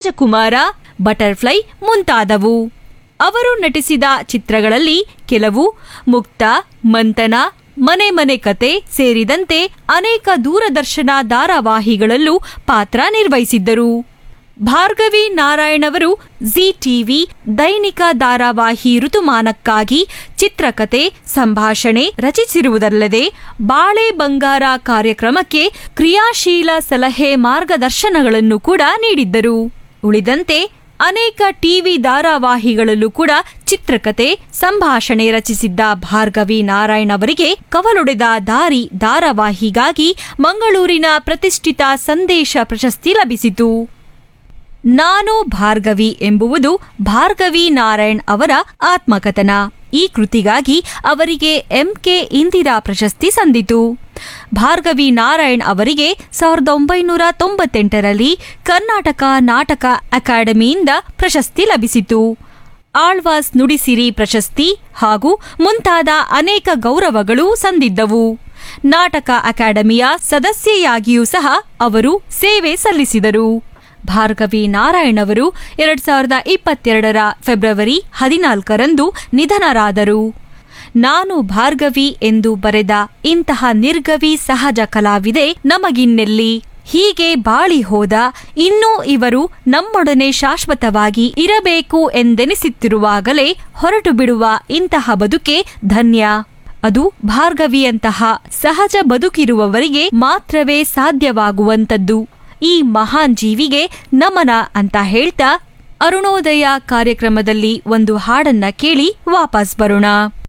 ರಾಜಕುಮಾರ butterfly ಮುಂತಾದವು ಅವರು ನಟಿಸಿದ ಚಿತ್ರಗಳಲ್ಲಿ ಕೆಲವು ಮುಕ್ತ ಮಂಥನ ಮನೆ ಮನೆ ಕತೆ ಸೇರಿದಂತೆ ಅನೇಕ ದೂರದರ್ಶನ ಧಾರಾವಾಹಿಗಳಲ್ಲೂ ಪಾತ್ರ ನಿರ್ವಹಿಸಿದ್ದರು ಭಾರ್ಗವಿ ನಾರಾಯಣ್ ಅವರು ಜಿ ಟಿವಿ ದೈನಿಕ ಧಾರಾವಾಹಿ ಋತುಮಾನಕ್ಕಾಗಿ ಚಿತ್ರಕತೆ ಸಂಭಾಷಣೆ ರಚಿಸಿರುವುದಲ್ಲದೆ ಬಾಳೆ ಬಂಗಾರ ಕಾರ್ಯಕ್ರಮಕ್ಕೆ ಕ್ರಿಯಾಶೀಲ ಸಲಹೆ ಮಾರ್ಗದರ್ಶನಗಳನ್ನು ಕೂಡ ನೀಡಿದ್ದರು ಉಳಿದಂತೆ ಅನೇಕ ಟಿವಿ ಧಾರಾವಾಹಿಗಳಲ್ಲೂ ಕೂಡ ಚಿತ್ರಕತೆ ಸಂಭಾಷಣೆ ರಚಿಸಿದ್ದ ಭಾರ್ಗವಿ ನಾರಾಯಣ್ ಅವರಿಗೆ ಕವಲೊಡೆದ ದಾರಿ ಧಾರಾವಾಹಿಗಾಗಿ ಮಂಗಳೂರಿನ ಪ್ರತಿಷ್ಠಿತ ಸಂದೇಶ ಪ್ರಶಸ್ತಿ ಲಭಿಸಿತು ನಾನು ಭಾರ್ಗವಿ ಎಂಬುವುದು ಭಾರ್ಗವಿ ನಾರಾಯಣ್ ಅವರ ಆತ್ಮಕಥನ ಈ ಕೃತಿಗಾಗಿ ಅವರಿಗೆ ಎಂಕೆ ಇಂದಿರಾ ಪ್ರಶಸ್ತಿ ಸಂದಿತು ಭಾರ್ಗವಿ ನಾರಾಯಣ್ ಅವರಿಗೆ ಸಾವಿರದ ಒಂಬೈನೂರ ತೊಂಬತ್ತೆಂಟರಲ್ಲಿ ಕರ್ನಾಟಕ ನಾಟಕ ಅಕಾಡೆಮಿಯಿಂದ ಪ್ರಶಸ್ತಿ ಲಭಿಸಿತು ಆಳ್ವಾಸ್ ನುಡಿಸಿರಿ ಪ್ರಶಸ್ತಿ ಹಾಗೂ ಮುಂತಾದ ಅನೇಕ ಗೌರವಗಳು ಸಂದಿದ್ದವು ನಾಟಕ ಅಕಾಡೆಮಿಯ ಸದಸ್ಯೆಯಾಗಿಯೂ ಸಹ ಅವರು ಸೇವೆ ಸಲ್ಲಿಸಿದರು ಭಾರ್ಗವಿ ನಾರಾಯಣ್ ಅವರು ಎರಡ್ ಸಾವಿರದ ಇಪ್ಪತ್ತೆರಡರ ಫೆಬ್ರವರಿ ಹದಿನಾಲ್ಕರಂದು ನಿಧನರಾದರು ನಾನು ಭಾರ್ಗವಿ ಎಂದು ಬರೆದ ಇಂತಹ ನಿರ್ಗವಿ ಸಹಜ ಕಲಾವಿದೆ ನಮಗಿನ್ನೆಲ್ಲಿ ಹೀಗೆ ಬಾಳಿ ಹೋದ ಇನ್ನೂ ಇವರು ನಮ್ಮೊಡನೆ ಶಾಶ್ವತವಾಗಿ ಇರಬೇಕು ಎಂದೆನಿಸುತ್ತಿರುವಾಗಲೇ ಹೊರಟು ಬಿಡುವ ಇಂತಹ ಬದುಕೆ ಧನ್ಯ ಅದು ಭಾರ್ಗವಿಯಂತಹ ಸಹಜ ಬದುಕಿರುವವರಿಗೆ ಮಾತ್ರವೇ ಸಾಧ್ಯವಾಗುವಂತದ್ದು ಈ ಮಹಾನ್ ಜೀವಿಗೆ ನಮನ ಅಂತ ಹೇಳ್ತಾ ಅರುಣೋದಯ ಕಾರ್ಯಕ್ರಮದಲ್ಲಿ ಒಂದು ಹಾಡನ್ನ ಕೇಳಿ ವಾಪಸ್ ಬರೋಣ